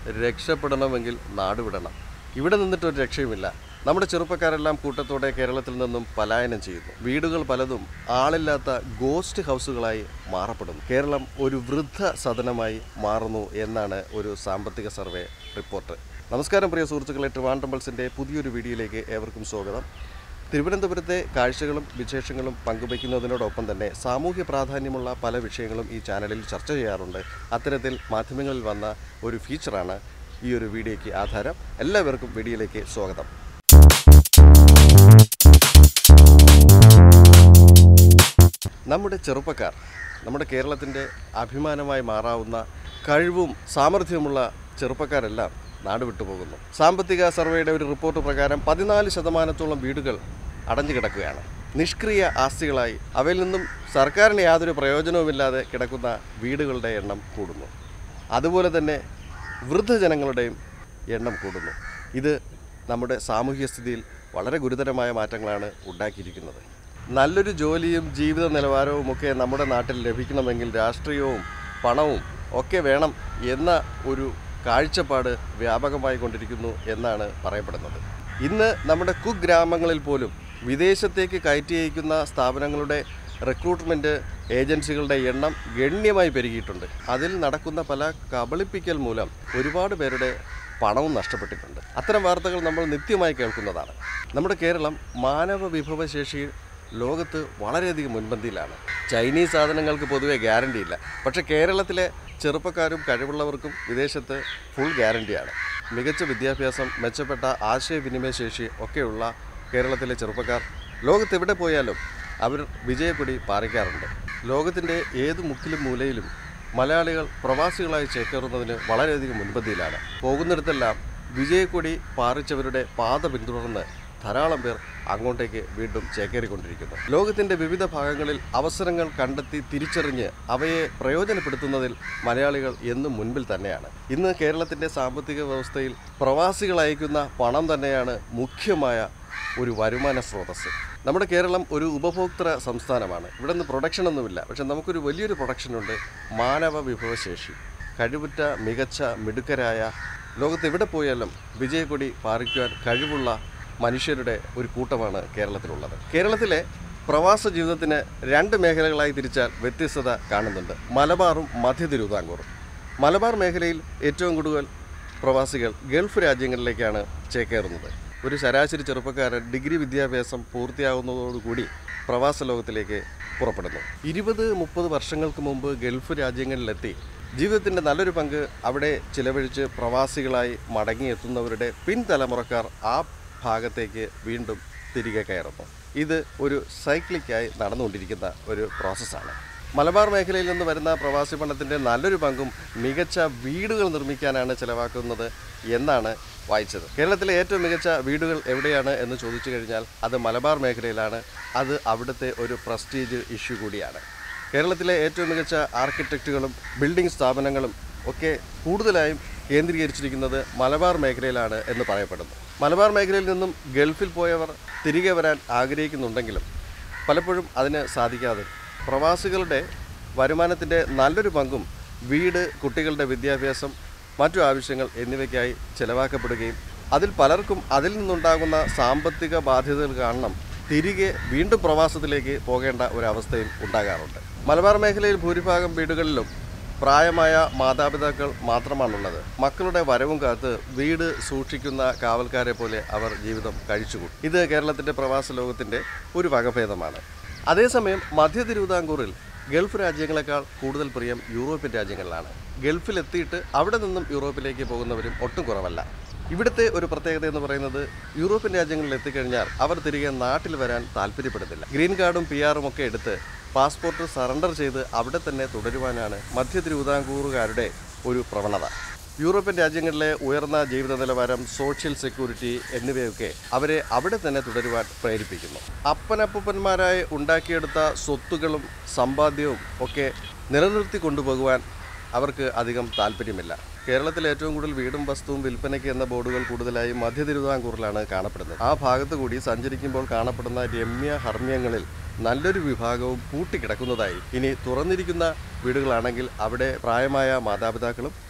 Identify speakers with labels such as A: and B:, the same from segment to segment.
A: രക്ഷപ്പെടണമെങ്കിൽ നാടുവിടണം ഇവിടെ നിന്നിട്ടൊരു രക്ഷയുമില്ല നമ്മുടെ ചെറുപ്പക്കാരെല്ലാം കൂട്ടത്തോടെ കേരളത്തിൽ നിന്നും പലായനം ചെയ്യുന്നു വീടുകൾ പലതും ആളില്ലാത്ത ഗോസ്റ്റ് ഹൗസുകളായി മാറപ്പെടുന്നു കേരളം ഒരു വൃദ്ധ സദനമായി മാറുന്നു എന്നാണ് ഒരു സാമ്പത്തിക സർവേ റിപ്പോർട്ട് നമസ്കാരം പ്രിയ സുഹൃത്തുക്കളെ ട്രിവാൻഡ്രം പൾസിൻ്റെ പുതിയൊരു വീഡിയോയിലേക്ക് ഏവർക്കും സ്വാഗതം തിരുവനന്തപുരത്തെ കാഴ്ചകളും വിശേഷങ്ങളും പങ്കുവയ്ക്കുന്നതിനോടൊപ്പം തന്നെ സാമൂഹ്യ പ്രാധാന്യമുള്ള പല വിഷയങ്ങളും ഈ ചാനലിൽ ചർച്ച ചെയ്യാറുണ്ട് അത്തരത്തിൽ മാധ്യമങ്ങളിൽ വന്ന ഒരു ഫീച്ചറാണ് ഈ ഒരു വീഡിയോയ്ക്ക് ആധാരം എല്ലാവർക്കും വീഡിയോയിലേക്ക് സ്വാഗതം നമ്മുടെ ചെറുപ്പക്കാർ നമ്മുടെ കേരളത്തിൻ്റെ അഭിമാനമായി മാറാവുന്ന കഴിവും സാമർഥ്യവുമുള്ള ചെറുപ്പക്കാരെല്ലാം നാട് വിട്ടുപോകുന്നു സാമ്പത്തിക സർവേയുടെ ഒരു റിപ്പോർട്ട് പ്രകാരം പതിനാല് ശതമാനത്തോളം വീടുകൾ അടഞ്ഞു കിടക്കുകയാണ് നിഷ്ക്രിയ ആസ്തികളായി അവയിൽ നിന്നും സർക്കാരിന് യാതൊരു പ്രയോജനവുമില്ലാതെ കിടക്കുന്ന വീടുകളുടെ എണ്ണം കൂടുന്നു അതുപോലെ തന്നെ വൃദ്ധജനങ്ങളുടെയും എണ്ണം കൂടുന്നു ഇത് നമ്മുടെ സാമൂഹ്യ സ്ഥിതിയിൽ വളരെ ഗുരുതരമായ മാറ്റങ്ങളാണ് ഉണ്ടാക്കിയിരിക്കുന്നത് നല്ലൊരു ജോലിയും ജീവിത നിലവാരവും ഒക്കെ നമ്മുടെ നാട്ടിൽ ലഭിക്കണമെങ്കിൽ രാഷ്ട്രീയവും പണവും ഒക്കെ വേണം എന്ന ഒരു കാഴ്ചപ്പാട് വ്യാപകമായി കൊണ്ടിരിക്കുന്നു എന്നാണ് പറയപ്പെടുന്നത് ഇന്ന് നമ്മുടെ കുഗ്രാമങ്ങളിൽ പോലും വിദേശത്തേക്ക് കയറ്റി അയക്കുന്ന സ്ഥാപനങ്ങളുടെ റിക്രൂട്ട്മെൻറ്റ് ഏജൻസികളുടെ എണ്ണം ഗണ്യമായി പെരുകിയിട്ടുണ്ട് അതിൽ നടക്കുന്ന പല കബളിപ്പിക്കൽ മൂലം ഒരുപാട് പേരുടെ പണവും നഷ്ടപ്പെട്ടിട്ടുണ്ട് അത്തരം വാർത്തകൾ നമ്മൾ നിത്യമായി കേൾക്കുന്നതാണ് നമ്മുടെ കേരളം മാനവ വിഭവശേഷി ലോകത്ത് വളരെയധികം മുൻപന്തിയിലാണ് ചൈനീസ് സാധനങ്ങൾക്ക് പൊതുവെ ഗ്യാരണ്ടി ഇല്ല പക്ഷേ കേരളത്തിലെ ചെറുപ്പക്കാരും കഴിവുള്ളവർക്കും വിദേശത്ത് ഫുൾ ഗ്യാരണ്ടിയാണ് മികച്ച വിദ്യാഭ്യാസം മെച്ചപ്പെട്ട ആശയവിനിമയ ശേഷി ഒക്കെയുള്ള കേരളത്തിലെ ചെറുപ്പക്കാർ ലോകത്ത് എവിടെ പോയാലും അവർ വിജയക്കൊടി പാറിക്കാറുണ്ട് ലോകത്തിൻ്റെ ഏത് മുക്കിലും മൂലയിലും മലയാളികൾ പ്രവാസികളായി ചേക്കേറുന്നതിന് വളരെയധികം മുൻപന്തിയിലാണ് പോകുന്നിടത്തെല്ലാം വിജയക്കൊടി പാറിച്ചവരുടെ പാത പിന്തുടർന്ന് ധാരാളം പേർ അങ്ങോട്ടേക്ക് വീണ്ടും ചേക്കേറിക്കൊണ്ടിരിക്കുന്നു ലോകത്തിൻ്റെ വിവിധ ഭാഗങ്ങളിൽ അവസരങ്ങൾ കണ്ടെത്തി തിരിച്ചറിഞ്ഞ് അവയെ പ്രയോജനപ്പെടുത്തുന്നതിൽ മലയാളികൾ എന്നും മുൻപിൽ തന്നെയാണ് ഇന്ന് കേരളത്തിൻ്റെ സാമ്പത്തിക വ്യവസ്ഥയിൽ പ്രവാസികൾ അയക്കുന്ന പണം തന്നെയാണ് മുഖ്യമായ ഒരു വരുമാന സ്രോതസ്സ് നമ്മുടെ കേരളം ഒരു ഉപഭോക്തൃ സംസ്ഥാനമാണ് ഇവിടെ നിന്ന് പ്രൊഡക്ഷൻ ഒന്നുമില്ല പക്ഷെ നമുക്കൊരു വലിയൊരു പ്രൊഡക്ഷനുണ്ട് മാനവ വിഭവശേഷി കഴിവുറ്റ മികച്ച മിടുക്കരായ ലോകത്ത് എവിടെ പോയാലും വിജയക്കൊടി പാറിക്കുവാൻ കഴിവുള്ള മനുഷ്യരുടെ ഒരു കൂട്ടമാണ് കേരളത്തിലുള്ളത് കേരളത്തിലെ പ്രവാസ ജീവിതത്തിന് രണ്ട് മേഖലകളായി തിരിച്ചാൽ വ്യത്യസ്തത കാണുന്നുണ്ട് മലബാറും മധ്യ തിരുവിതാംകൂറും മലബാർ മേഖലയിൽ ഏറ്റവും കൂടുതൽ പ്രവാസികൾ ഗൾഫ് രാജ്യങ്ങളിലേക്കാണ് ചേക്കേറുന്നത് ഒരു ശരാശരി ചെറുപ്പക്കാരൻ ഡിഗ്രി വിദ്യാഭ്യാസം പൂർത്തിയാകുന്നതോടുകൂടി പ്രവാസ ലോകത്തിലേക്ക് പുറപ്പെടുന്നു ഇരുപത് മുപ്പത് വർഷങ്ങൾക്ക് മുമ്പ് ഗൾഫ് രാജ്യങ്ങളിലെത്തി ജീവിതത്തിൻ്റെ നല്ലൊരു പങ്ക് അവിടെ ചിലവഴിച്ച് പ്രവാസികളായി മടങ്ങിയെത്തുന്നവരുടെ പിൻതലമുറക്കാർ ആ ഭാഗത്തേക്ക് വീണ്ടും തിരികെ കയറുന്നു ഇത് ഒരു സൈക്ലിക്കായി നടന്നുകൊണ്ടിരിക്കുന്ന ഒരു പ്രോസസ്സാണ് മലബാർ മേഖലയിൽ നിന്ന് വരുന്ന പ്രവാസി പണത്തിൻ്റെ നല്ലൊരു പങ്കും മികച്ച വീടുകൾ നിർമ്മിക്കാനാണ് ചിലവാക്കുന്നത് എന്നാണ് വായിച്ചത് കേരളത്തിലെ ഏറ്റവും മികച്ച വീടുകൾ എവിടെയാണ് എന്ന് ചോദിച്ചു കഴിഞ്ഞാൽ അത് മലബാർ മേഖലയിലാണ് അത് അവിടുത്തെ ഒരു പ്രസ്റ്റീജ് ഇഷ്യൂ കൂടിയാണ് കേരളത്തിലെ ഏറ്റവും മികച്ച ആർക്കിടെക്റ്റുകളും ബിൽഡിംഗ് സ്ഥാപനങ്ങളും ഒക്കെ കൂടുതലായും കേന്ദ്രീകരിച്ചിരിക്കുന്നത് മലബാർ മേഖലയിലാണ് എന്ന് പറയപ്പെടുന്നു മലബാർ മേഖലയിൽ നിന്നും ഗൾഫിൽ പോയവർ തിരികെ വരാൻ ആഗ്രഹിക്കുന്നുണ്ടെങ്കിലും പലപ്പോഴും അതിന് സാധിക്കാതെ പ്രവാസികളുടെ വരുമാനത്തിൻ്റെ നല്ലൊരു പങ്കും വീട് കുട്ടികളുടെ വിദ്യാഭ്യാസം മറ്റു ആവശ്യങ്ങൾ എന്നിവയ്ക്കായി ചെലവാക്കപ്പെടുകയും അതിൽ പലർക്കും അതിൽ നിന്നുണ്ടാകുന്ന സാമ്പത്തിക ബാധ്യതകൾ കാരണം തിരികെ വീണ്ടും പ്രവാസത്തിലേക്ക് പോകേണ്ട ഒരവസ്ഥയും ഉണ്ടാകാറുണ്ട് മലബാർ മേഖലയിൽ ഭൂരിഭാഗം വീടുകളിലും പ്രായമായ മാതാപിതാക്കൾ മാത്രമാണുള്ളത് മക്കളുടെ വരവും കാത്ത് വീട് സൂക്ഷിക്കുന്ന കാവൽക്കാരെ പോലെ അവർ ജീവിതം കഴിച്ചുകൂട്ടും ഇത് കേരളത്തിൻ്റെ പ്രവാസ ലോകത്തിൻ്റെ ഒരു വകഭേദമാണ് അതേസമയം മധ്യ തിരുവിതാംകൂറിൽ ഗൾഫ് രാജ്യങ്ങളെക്കാൾ കൂടുതൽ പ്രിയം യൂറോപ്യൻ രാജ്യങ്ങളിലാണ് ഗൾഫിലെത്തിയിട്ട് അവിടെ നിന്നും യൂറോപ്പിലേക്ക് പോകുന്നവരും ഒട്ടും കുറവല്ല ഇവിടുത്തെ ഒരു പ്രത്യേകത എന്ന് പറയുന്നത് യൂറോപ്യൻ രാജ്യങ്ങളിൽ എത്തിക്കഴിഞ്ഞാൽ അവർ തിരികെ നാട്ടിൽ വരാൻ താല്പര്യപ്പെടുന്നില്ല ഗ്രീൻ കാർഡും പി ആറും ഒക്കെ എടുത്ത് പാസ്പോർട്ട് സറണ്ടർ ചെയ്ത് അവിടെ തന്നെ തുടരുവാനാണ് മധ്യ തിരുവിതാംകൂറുകാരുടെ ഒരു പ്രവണത യൂറോപ്യൻ രാജ്യങ്ങളിലെ ഉയർന്ന ജീവിത നിലവാരം സോഷ്യൽ സെക്യൂരിറ്റി എന്നിവയൊക്കെ അവരെ അവിടെ തന്നെ തുടരുവാൻ പ്രേരിപ്പിക്കുന്നു അപ്പനപ്പൂപ്പന്മാരായി ഉണ്ടാക്കിയെടുത്ത സ്വത്തുകളും സമ്പാദ്യവും ഒക്കെ നിലനിർത്തി കൊണ്ടുപോകുവാൻ അവർക്ക് അധികം താല്പര്യമില്ല കേരളത്തിൽ ഏറ്റവും കൂടുതൽ വീടും വസ്തുവും വിൽപ്പനയ്ക്ക് എന്ന ബോർഡുകൾ കൂടുതലായും മധ്യ തിരുവിതാംകൂറിലാണ് കാണപ്പെടുന്നത് ആ ഭാഗത്ത് കൂടി സഞ്ചരിക്കുമ്പോൾ കാണപ്പെടുന്ന രമ്യ ഹർമ്മ്യങ്ങളിൽ നല്ലൊരു വിഭാഗവും പൂട്ടിക്കിടക്കുന്നതായി ഇനി തുറന്നിരിക്കുന്ന വീടുകളാണെങ്കിൽ അവിടെ പ്രായമായ മാതാപിതാക്കളും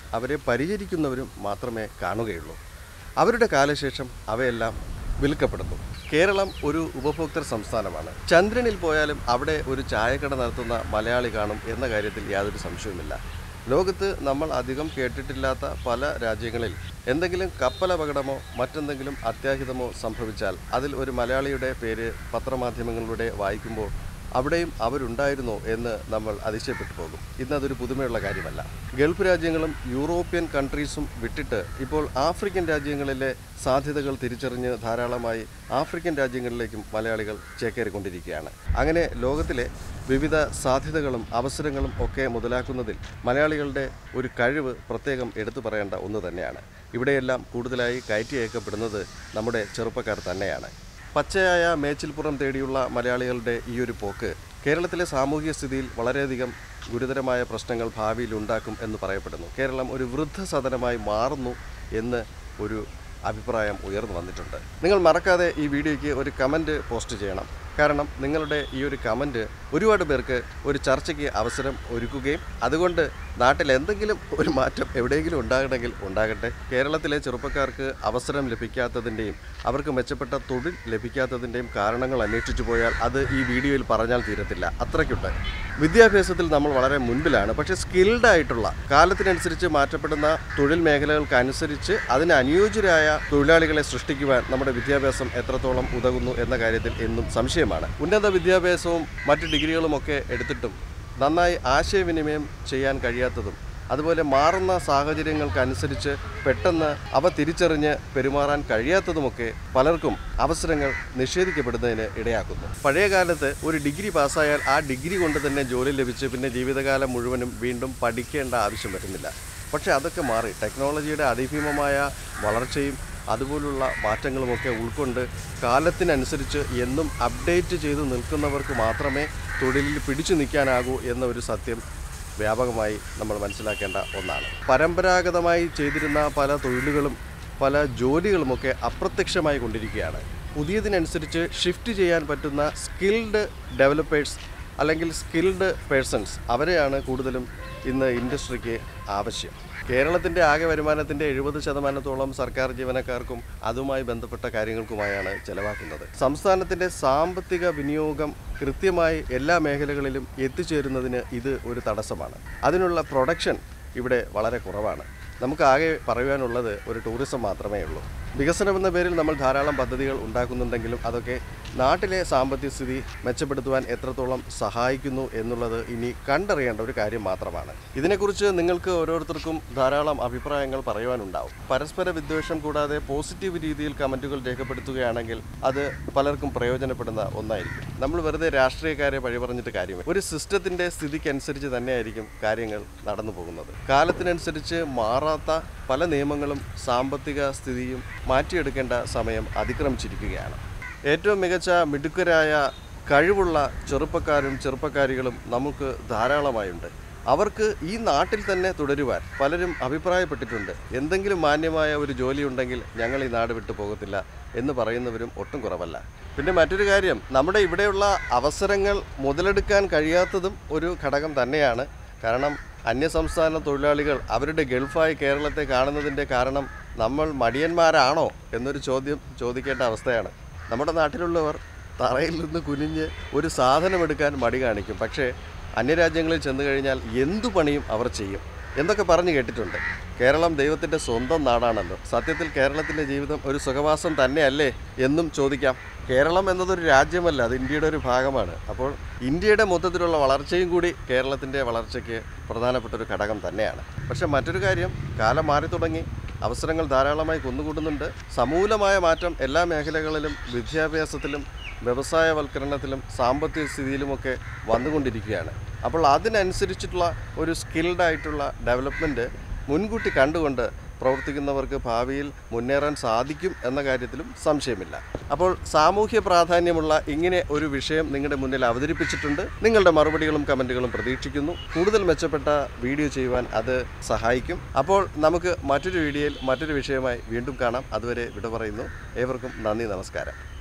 A: അവരെ പരിചരിക്കുന്നവരും മാത്രമേ കാണുകയുള്ളൂ അവരുടെ കാലശേഷം അവയെല്ലാം വിൽക്കപ്പെടുന്നു കേരളം ഒരു ഉപഭോക്തൃ സംസ്ഥാനമാണ് ചന്ദ്രനിൽ പോയാലും അവിടെ ഒരു ചായക്കട നടത്തുന്ന മലയാളി കാണും എന്ന കാര്യത്തിൽ യാതൊരു സംശയവുമില്ല ലോകത്ത് നമ്മൾ അധികം കേട്ടിട്ടില്ലാത്ത പല രാജ്യങ്ങളിൽ എന്തെങ്കിലും കപ്പലപകടമോ മറ്റെന്തെങ്കിലും അത്യാഹിതമോ സംഭവിച്ചാൽ അതിൽ ഒരു മലയാളിയുടെ പേര് പത്രമാധ്യമങ്ങളിലൂടെ വായിക്കുമ്പോൾ അവിടെയും അവരുണ്ടായിരുന്നോ എന്ന് നമ്മൾ അതിശയപ്പെട്ടു പോകും ഇന്നതൊരു പുതുമയുള്ള കാര്യമല്ല ഗൾഫ് രാജ്യങ്ങളും യൂറോപ്യൻ കൺട്രീസും വിട്ടിട്ട് ഇപ്പോൾ ആഫ്രിക്കൻ രാജ്യങ്ങളിലെ സാധ്യതകൾ തിരിച്ചറിഞ്ഞ് ധാരാളമായി ആഫ്രിക്കൻ രാജ്യങ്ങളിലേക്കും മലയാളികൾ ചേക്കേറിക്കൊണ്ടിരിക്കുകയാണ് അങ്ങനെ ലോകത്തിലെ വിവിധ സാധ്യതകളും അവസരങ്ങളും ഒക്കെ മുതലാക്കുന്നതിൽ മലയാളികളുടെ ഒരു കഴിവ് പ്രത്യേകം എടുത്തു പറയേണ്ട ഒന്ന് തന്നെയാണ് ഇവിടെയെല്ലാം കൂടുതലായി കയറ്റിയേക്കപ്പെടുന്നത് നമ്മുടെ ചെറുപ്പക്കാർ തന്നെയാണ് പച്ചയായ മേച്ചിൽപ്പുറം തേടിയുള്ള മലയാളികളുടെ ഈ ഒരു പോക്ക് കേരളത്തിലെ സാമൂഹിക സ്ഥിതിയിൽ വളരെയധികം ഗുരുതരമായ പ്രശ്നങ്ങൾ ഭാവിയിൽ ഉണ്ടാക്കും എന്ന് പറയപ്പെടുന്നു കേരളം ഒരു വൃദ്ധസദനമായി മാറുന്നു എന്ന് ഒരു അഭിപ്രായം ഉയർന്നു വന്നിട്ടുണ്ട് നിങ്ങൾ മറക്കാതെ ഈ വീഡിയോയ്ക്ക് ഒരു കമൻറ്റ് പോസ്റ്റ് ചെയ്യണം കാരണം നിങ്ങളുടെ ഈ ഒരു കമൻറ്റ് ഒരുപാട് പേർക്ക് ഒരു ചർച്ചയ്ക്ക് അവസരം ഒരുക്കുകയും അതുകൊണ്ട് നാട്ടിൽ എന്തെങ്കിലും ഒരു മാറ്റം എവിടെയെങ്കിലും ഉണ്ടാകണമെങ്കിൽ ഉണ്ടാകട്ടെ കേരളത്തിലെ ചെറുപ്പക്കാർക്ക് അവസരം ലഭിക്കാത്തതിൻ്റെയും അവർക്ക് മെച്ചപ്പെട്ട തൊഴിൽ ലഭിക്കാത്തതിൻ്റെയും കാരണങ്ങൾ അന്വേഷിച്ചു പോയാൽ അത് ഈ വീഡിയോയിൽ പറഞ്ഞാൽ തീരത്തില്ല അത്രയ്ക്കുണ്ട് വിദ്യാഭ്യാസത്തിൽ നമ്മൾ വളരെ മുൻപിലാണ് പക്ഷേ സ്കിൽഡ് ആയിട്ടുള്ള കാലത്തിനനുസരിച്ച് മാറ്റപ്പെടുന്ന തൊഴിൽ മേഖലകൾക്കനുസരിച്ച് അതിന് അനുയോജ്യരായ തൊഴിലാളികളെ സൃഷ്ടിക്കുവാൻ നമ്മുടെ വിദ്യാഭ്യാസം എത്രത്തോളം ഉതകുന്നു എന്ന കാര്യത്തിൽ എന്നും സംശയമാണ് ഉന്നത വിദ്യാഭ്യാസവും മറ്റ് ഡിഗ്രികളുമൊക്കെ എടുത്തിട്ടും നന്നായി ആശയവിനിമയം ചെയ്യാൻ കഴിയാത്തതും അതുപോലെ മാറുന്ന സാഹചര്യങ്ങൾക്കനുസരിച്ച് പെട്ടെന്ന് അവ തിരിച്ചറിഞ്ഞ് പെരുമാറാൻ കഴിയാത്തതുമൊക്കെ പലർക്കും അവസരങ്ങൾ നിഷേധിക്കപ്പെടുന്നതിന് ഇടയാക്കുന്നു പഴയ കാലത്ത് ഒരു ഡിഗ്രി പാസ്സായാൽ ആ ഡിഗ്രി കൊണ്ട് തന്നെ ജോലി ലഭിച്ച് പിന്നെ ജീവിതകാലം മുഴുവനും വീണ്ടും പഠിക്കേണ്ട ആവശ്യം വരുന്നില്ല പക്ഷേ അതൊക്കെ മാറി ടെക്നോളജിയുടെ അതിഭീമമായ വളർച്ചയും അതുപോലുള്ള മാറ്റങ്ങളുമൊക്കെ ഉൾക്കൊണ്ട് കാലത്തിനനുസരിച്ച് എന്നും അപ്ഡേറ്റ് ചെയ്ത് നിൽക്കുന്നവർക്ക് മാത്രമേ തൊഴിലിൽ പിടിച്ചു നിൽക്കാനാകൂ എന്ന ഒരു സത്യം വ്യാപകമായി നമ്മൾ മനസ്സിലാക്കേണ്ട ഒന്നാണ് പരമ്പരാഗതമായി ചെയ്തിരുന്ന പല തൊഴിലുകളും പല ജോലികളുമൊക്കെ അപ്രത്യക്ഷമായി കൊണ്ടിരിക്കുകയാണ് പുതിയതിനനുസരിച്ച് ഷിഫ്റ്റ് ചെയ്യാൻ പറ്റുന്ന സ്കിൽഡ് ഡെവലപ്പേഴ്സ് അല്ലെങ്കിൽ സ്കിൽഡ് പേഴ്സൺസ് അവരെയാണ് കൂടുതലും ഇന്ന് ഇൻഡസ്ട്രിക്ക് ആവശ്യം കേരളത്തിൻ്റെ ആകെ വരുമാനത്തിൻ്റെ എഴുപത് ശതമാനത്തോളം സർക്കാർ ജീവനക്കാർക്കും അതുമായി ബന്ധപ്പെട്ട കാര്യങ്ങൾക്കുമായാണ് ചെലവാക്കുന്നത് സംസ്ഥാനത്തിൻ്റെ സാമ്പത്തിക വിനിയോഗം കൃത്യമായി എല്ലാ മേഖലകളിലും എത്തിച്ചേരുന്നതിന് ഇത് ഒരു തടസ്സമാണ് അതിനുള്ള പ്രൊഡക്ഷൻ ഇവിടെ വളരെ കുറവാണ് നമുക്ക് ആകെ പറയുവാനുള്ളത് ഒരു ടൂറിസം മാത്രമേ ഉള്ളൂ വികസനം എന്ന പേരിൽ നമ്മൾ ധാരാളം പദ്ധതികൾ ഉണ്ടാക്കുന്നുണ്ടെങ്കിലും അതൊക്കെ നാട്ടിലെ സാമ്പത്തിക സ്ഥിതി മെച്ചപ്പെടുത്തുവാൻ എത്രത്തോളം സഹായിക്കുന്നു എന്നുള്ളത് ഇനി കണ്ടറിയേണ്ട ഒരു കാര്യം മാത്രമാണ് ഇതിനെക്കുറിച്ച് നിങ്ങൾക്ക് ഓരോരുത്തർക്കും ധാരാളം അഭിപ്രായങ്ങൾ പറയുവാനുണ്ടാവും പരസ്പര വിദ്വേഷം കൂടാതെ പോസിറ്റീവ് രീതിയിൽ കമൻറ്റുകൾ രേഖപ്പെടുത്തുകയാണെങ്കിൽ അത് പലർക്കും പ്രയോജനപ്പെടുന്ന ഒന്നായിരിക്കും നമ്മൾ വെറുതെ രാഷ്ട്രീയക്കാരെ പഴി പറഞ്ഞിട്ട് കാര്യമില്ല ഒരു സിസ്റ്റത്തിൻ്റെ സ്ഥിതിക്കനുസരിച്ച് തന്നെയായിരിക്കും കാര്യങ്ങൾ നടന്നു പോകുന്നത് കാലത്തിനനുസരിച്ച് മാറാത്ത പല നിയമങ്ങളും സാമ്പത്തിക സ്ഥിതിയും മാറ്റിയെടുക്കേണ്ട സമയം അതിക്രമിച്ചിരിക്കുകയാണ് ഏറ്റവും മികച്ച മിടുക്കരായ കഴിവുള്ള ചെറുപ്പക്കാരും ചെറുപ്പക്കാരികളും നമുക്ക് ധാരാളമായുണ്ട് അവർക്ക് ഈ നാട്ടിൽ തന്നെ തുടരുവാൻ പലരും അഭിപ്രായപ്പെട്ടിട്ടുണ്ട് എന്തെങ്കിലും മാന്യമായ ഒരു ജോലി ഉണ്ടെങ്കിൽ ഞങ്ങൾ ഈ നാട് വിട്ടു പോകത്തില്ല എന്ന് പറയുന്നവരും ഒട്ടും കുറവല്ല പിന്നെ മറ്റൊരു കാര്യം നമ്മുടെ ഇവിടെയുള്ള അവസരങ്ങൾ മുതലെടുക്കാൻ കഴിയാത്തതും ഒരു ഘടകം തന്നെയാണ് കാരണം അന്യസംസ്ഥാന തൊഴിലാളികൾ അവരുടെ ഗൾഫായി കേരളത്തെ കാണുന്നതിൻ്റെ കാരണം നമ്മൾ മടിയന്മാരാണോ എന്നൊരു ചോദ്യം ചോദിക്കേണ്ട അവസ്ഥയാണ് നമ്മുടെ നാട്ടിലുള്ളവർ തറയിൽ നിന്ന് കുനിഞ്ഞ് ഒരു സാധനം എടുക്കാൻ മടി കാണിക്കും പക്ഷേ അന്യരാജ്യങ്ങളിൽ ചെന്ന് കഴിഞ്ഞാൽ എന്തു പണിയും അവർ ചെയ്യും എന്നൊക്കെ പറഞ്ഞു കേട്ടിട്ടുണ്ട് കേരളം ദൈവത്തിൻ്റെ സ്വന്തം നാടാണല്ലോ സത്യത്തിൽ കേരളത്തിലെ ജീവിതം ഒരു സുഖവാസം തന്നെയല്ലേ എന്നും ചോദിക്കാം കേരളം എന്നതൊരു രാജ്യമല്ല അത് ഇന്ത്യയുടെ ഒരു ഭാഗമാണ് അപ്പോൾ ഇന്ത്യയുടെ മൊത്തത്തിലുള്ള വളർച്ചയും കൂടി കേരളത്തിൻ്റെ വളർച്ചയ്ക്ക് പ്രധാനപ്പെട്ട ഒരു ഘടകം തന്നെയാണ് പക്ഷേ മറ്റൊരു കാര്യം കാലം മാറി തുടങ്ങി അവസരങ്ങൾ ധാരാളമായി കുന്നുകൂടുന്നുണ്ട് സമൂലമായ മാറ്റം എല്ലാ മേഖലകളിലും വിദ്യാഭ്യാസത്തിലും വ്യവസായവൽക്കരണത്തിലും സാമ്പത്തിക സ്ഥിതിയിലുമൊക്കെ വന്നുകൊണ്ടിരിക്കുകയാണ് അപ്പോൾ അതിനനുസരിച്ചിട്ടുള്ള ഒരു സ്കിൽഡ് ആയിട്ടുള്ള ഡെവലപ്മെൻറ്റ് മുൻകൂട്ടി കണ്ടുകൊണ്ട് പ്രവർത്തിക്കുന്നവർക്ക് ഭാവിയിൽ മുന്നേറാൻ സാധിക്കും എന്ന കാര്യത്തിലും സംശയമില്ല അപ്പോൾ സാമൂഹ്യ പ്രാധാന്യമുള്ള ഇങ്ങനെ ഒരു വിഷയം നിങ്ങളുടെ മുന്നിൽ അവതരിപ്പിച്ചിട്ടുണ്ട് നിങ്ങളുടെ മറുപടികളും കമൻറ്റുകളും പ്രതീക്ഷിക്കുന്നു കൂടുതൽ മെച്ചപ്പെട്ട വീഡിയോ ചെയ്യുവാൻ അത് സഹായിക്കും അപ്പോൾ നമുക്ക് മറ്റൊരു വീഡിയോയിൽ മറ്റൊരു വിഷയമായി വീണ്ടും കാണാം അതുവരെ വിട പറയുന്നു ഏവർക്കും നന്ദി നമസ്കാരം